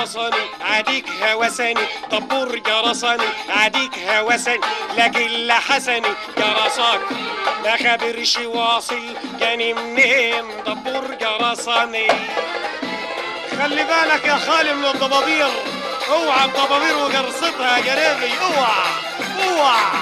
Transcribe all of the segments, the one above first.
وصاني عاديك هوساني طبور جرساني عاديك هوساني لكن حسني جرساك ما خبرش واصل جاني منين دبور جرساني خلي بالك يا خالي من الضبابير اوعى الضبابير وجرستها يا جريبي اوعى اوعى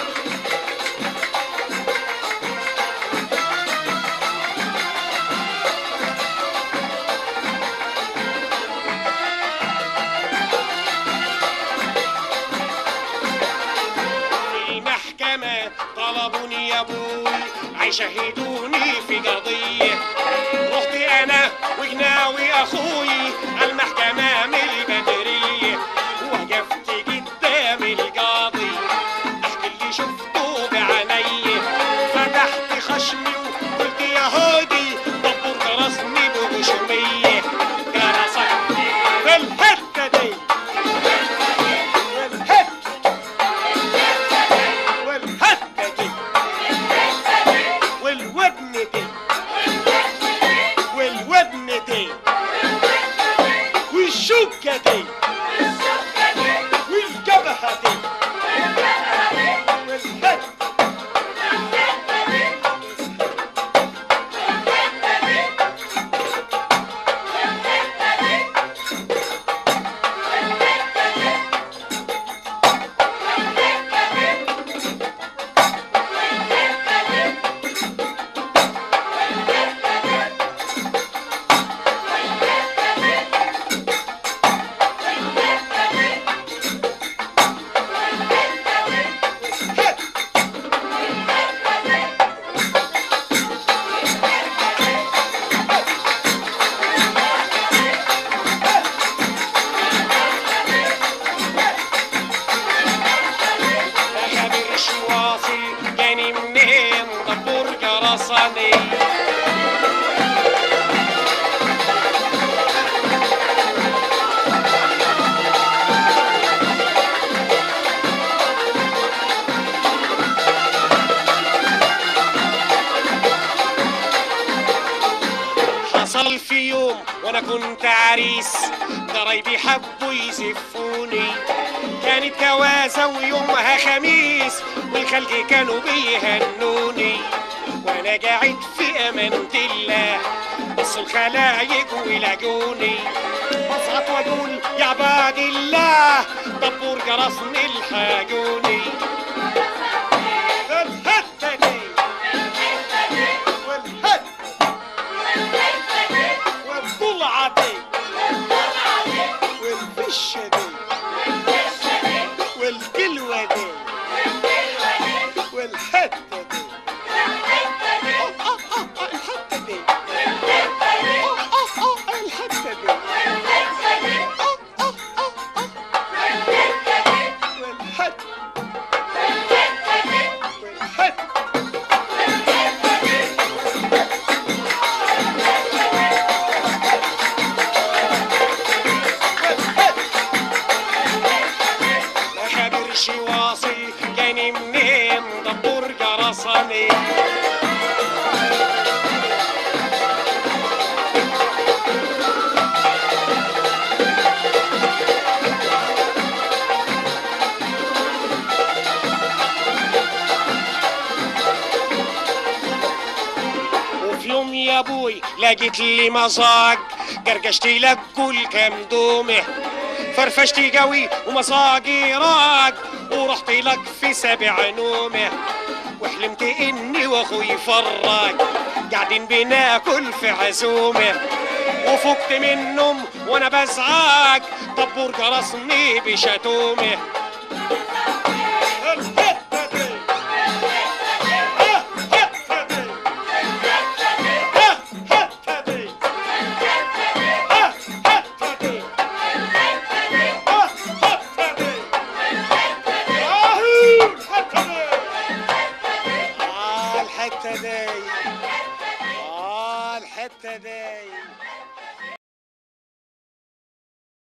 المحكمة طلبوني يا ابوي عيشهدوني في قضية رحت انا وجناوي اخوي على المحكمة من البدرية وقفت قدام القاضي احكي اللي شفته بعيني فتحت خشمي وقلت يا هودي دبر جرسني بغشومية جرسك في الحتة دي والحتة والحتة دي والودن دي والودن دي والشوكة دي والجبهة دي والحتة ما خبرش واصل جاني منين دبور جرساني حصل في يوم وانا كنت عريس قرايبي حبوا يزفوني كانت جوازة ويومها خميس والخلق كانوا بيهنوني وانا قاعد في امان الله بص الخلايق ولاجوني بصعد واقول يا عباد الله دبور جرسني الحاجوني الحتة دي والحتة والضلعة دي والفشة دي والقلوة دي والحتة دي آه، آه، آه، آه، الحتة دي آه، آه، آه، الحتة دي آه، آه، آه، آه. والحتة والحتة ما خبرش واصل جاني منين دبور جرساني وفي يوم يا ابوي لقيت لي مزاج قرقشت لك كل كام دومه فرفشت قوي ومصاقي راق ورحت لك في سبع نومه وحلمت اني واخوي فراق قاعدين بناكل في عزومه وفقت من النوم وانا بزعاق طبور جرسني بشتومه الحتة دي. آه، حتة دي. آه، حتة دي. آه، حتة دي. آه، حتة دي. آهو، الحتة دي. آه، الحتة دي آه الحتة دي